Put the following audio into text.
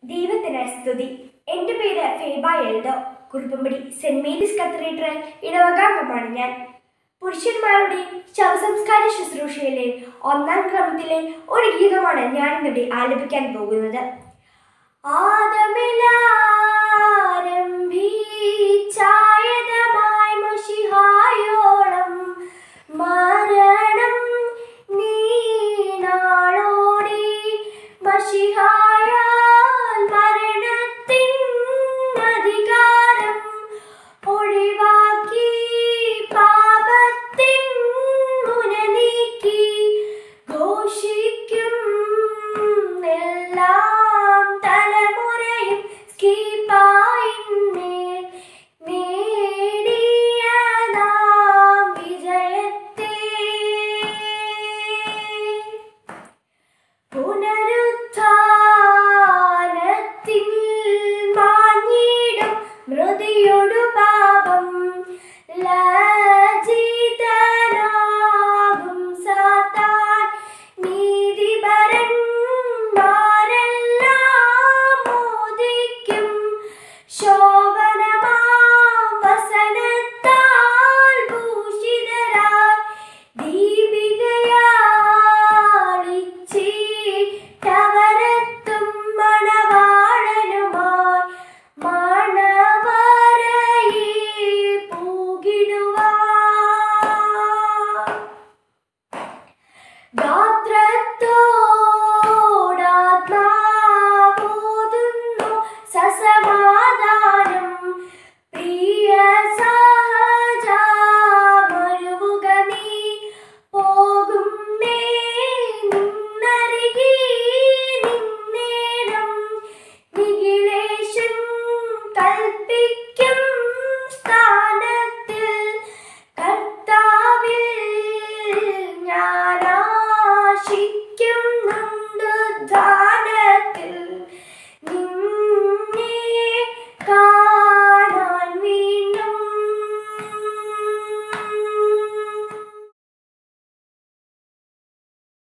ദൈവത്തിന് സ്തുതി എൻ്റെ പേര് Phoebe Eldho Kuruppampady Saint Mary's cathedral ഇടവകാംഗമാണ് ഞാൻ പുരുഷന്മാരുടെ ശവസംസ്കാര ശുശ്രൂഷയിലെ ഒന്നാം ക്രമത്തിലെ ഒരു ഗീതമാണ് ഞാൻ ഇന്നിവിടെ ആലപിക്കാൻ പോകുന്നത് ആദമിലാരംഭിച്ചായതമായി മഷിഹായോളം മരണം നീണാളോടി മഷിഹായാൽ മരണത്തിൻ അധികാരം ഒഴിവാക്കി പാപത്തിൻ മുന നീക്കി ഘോഷിക്കും എല്ലാം തലമുറയും സ്കീ